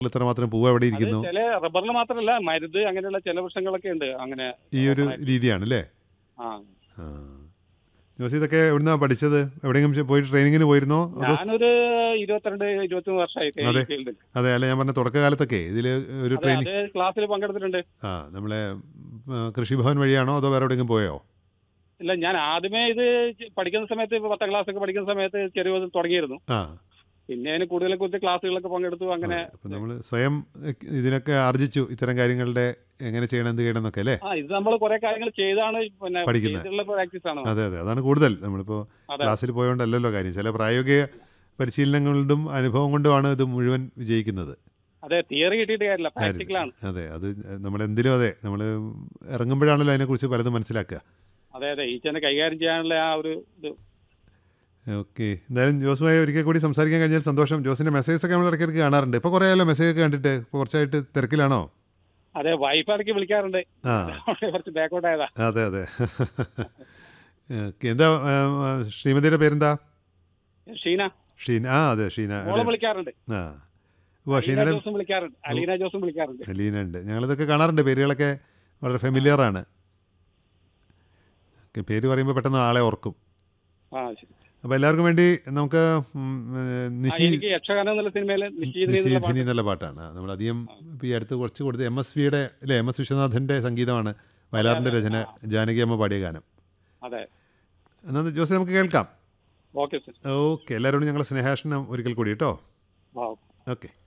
ഇത്രമാത്രം പൂവ് എവിടെ അത് ഇരിക്കുന്നു ചില റബ്ബറിന് മാത്രമല്ല മരുത് അങ്ങനെയുള്ള ചില വൃക്ഷങ്ങളൊക്കെ ഉണ്ട് അങ്ങനെ ഈ ഒരു രീതിയാണ് അല്ലേ ആ ആ ജോസി ഇതൊക്കെ എവിടുന്നാ പഠിച്ചത് എവിടെയെങ്കിലും ചെ- പോയി ട്രെയിനിങ്ങിന് പോയിരുന്നോ അതോ ഞാനൊരു ഇരുപത്തിരണ്ട് ഇരുപത്തിമൂന്ന് വർഷമായി അതെ. ഫീൽഡിൽ അതെ അല്ല ഞാൻ പറഞ്ഞ തുടക്കകാലത്തൊക്കെ ഇതിൽ ഒരു അതെ ട്രെയിനിങ് അത് ക്ലാസ്സിൽ പങ്കെടുത്തിട്ടുണ്ട് ആ നമ്മളെ ആ, കൃഷിഭവൻ വഴിയാണോ അതോ വേറെ എവിടെയെങ്കിലും പോയോ ഇല്ല ഞാൻ ആദ്യമേ ഇത് പഠിക്കുന്ന സമയത്ത് ഇപ്പൊ പത്താം ക്ലാസ് ഒക്കെ പഠിക്കുന്ന സമയത്ത് ചെറിയ തോതിൽ തുടങ്ങിയിരുന്നു ആ പിന്നെ അതിന് കൂടുതൽ കൂടുതൽ ക്ലാസ്സുകളൊക്കെ പങ്കെടുത്തു അങ്ങനെ അപ്പം നമ്മൾ സ്വയം എ- ഇതിനൊക്കെ ആർജിച്ചു ഇത്തരം കാര്യങ്ങളുടെ എങ്ങനെ ചെയ്യണം എന്ത് ചെയ്യണം എന്നൊക്കെ അല്ലേ ആ ഇത് നമ്മൾ കുറെ കാര്യങ്ങൾ ചെയ്താണ് പിന്നെ പഠിക്കുന്നത്. ചെയ്തിട്ടുള്ള പ്രാക്ടീസ് ആണ് അതെ അതെ അതാണ് കൂടുതൽ നമ്മളിപ്പോൾ അതെ. ക്ലാസ്സിൽ പോയോണ്ടല്ലല്ലോ കാര്യം ചില പ്രായോഗിക പരിശീലനങ്ങളുണ്ടും അനുഭവം കൊണ്ടുമാണ് ഇത് മുഴുവൻ വിജയിക്കുന്നത് അതെ തിയറി കിട്ടിയിട്ട് കാര്യമില്ല പ്രാക്ടിക്കലാണ് അതെ അത് നമ്മൾ എന്തിനും അതെ നമ്മൾ ഇറങ്ങുമ്പോഴാണല്ലോ അതിനെക്കുറിച്ച് പലതും മനസ്സിലാക്കുക അതെ അതെ ഈച്ചനെ കൈകാര്യം ചെയ്യാനുള്ള ആ ഒരു ഇത് ഓക്കെ എന്തായാലും ജോസുമായി ഒരിക്കൽ കൂടി സംസാരിക്കാൻ കഴിഞ്ഞാൽ സന്തോഷം ജോസിൻ്റെ മെസ്സേജസ് ഒക്കെ നമ്മൾ ഇടയ്ക്കിടയ്ക്ക് കാണാറുണ്ട് ഇപ്പോൾ കുറേ ആയല്ലോ മെസ്സേജ് ഒക്കെ കണ്ടിട്ട് ഇപ്പോൾ കുറച്ചായിട്ട് തിരക്കിലാണോ അതെ വൈഫ് ഇടയ്ക്ക് വിളിക്കാറുണ്ട് ആ കുറച്ച് ബാക്കോട്ട് ആയതാ അതെ അതെ ഓക്കെ എന്താ ആ, ആ, ശ്രീമതിയുടെ പേരെന്താ ഷീന ഷീന ആ അതെ ഷീന മോളെ വിളിക്കാറുണ്ട് ആ ഓ അലീന ഷീനയുടെ ജോസും വിളിക്കാറുണ്ട് അലീന ജോസും വിളിക്കാറുണ്ട് അലീന ഉണ്ട് ഞങ്ങളിതൊക്കെ കാണാറുണ്ട് പേരുകളൊക്കെ വളരെ ഫെമിലിയർ ആണ് ഓക്കെ, പേര് പറയുമ്പോൾ പെട്ടെന്ന് ആളെ ഓർക്കും ആ ശരി അപ്പോൾ എല്ലാവർക്കും വേണ്ടി നമുക്ക് ഉം, ഏ, ആ, നിശി എനിക്ക് യക്ഷഗാനം എന്നുള്ള സിനിമയില് നിശ്ചയിത നിശീധിനി എന്നുള്ള പാട്ടാണ് നമ്മൾ അധികം ഇപ്പോൾ ഈ അടുത്ത് കുറച്ച് കൊടുത്ത് എം എസ് വിയുടെ അല്ലേ എം എസ് വിശ്വനാഥൻ്റെ സംഗീതമാണ് വയലാറിൻ്റെ രചന ജാനകി അമ്മ പാടിയ ഗാനം അതെ എന്നാൽ ജോസെ നമുക്ക് കേൾക്കാം ഓക്കെ സർ ഓക്കെ എല്ലാവരോടും ഞങ്ങളുടെ സ്നേഹാഷണം ഒരിക്കൽ കൂടി കേട്ടോ ആ ഓക്കെ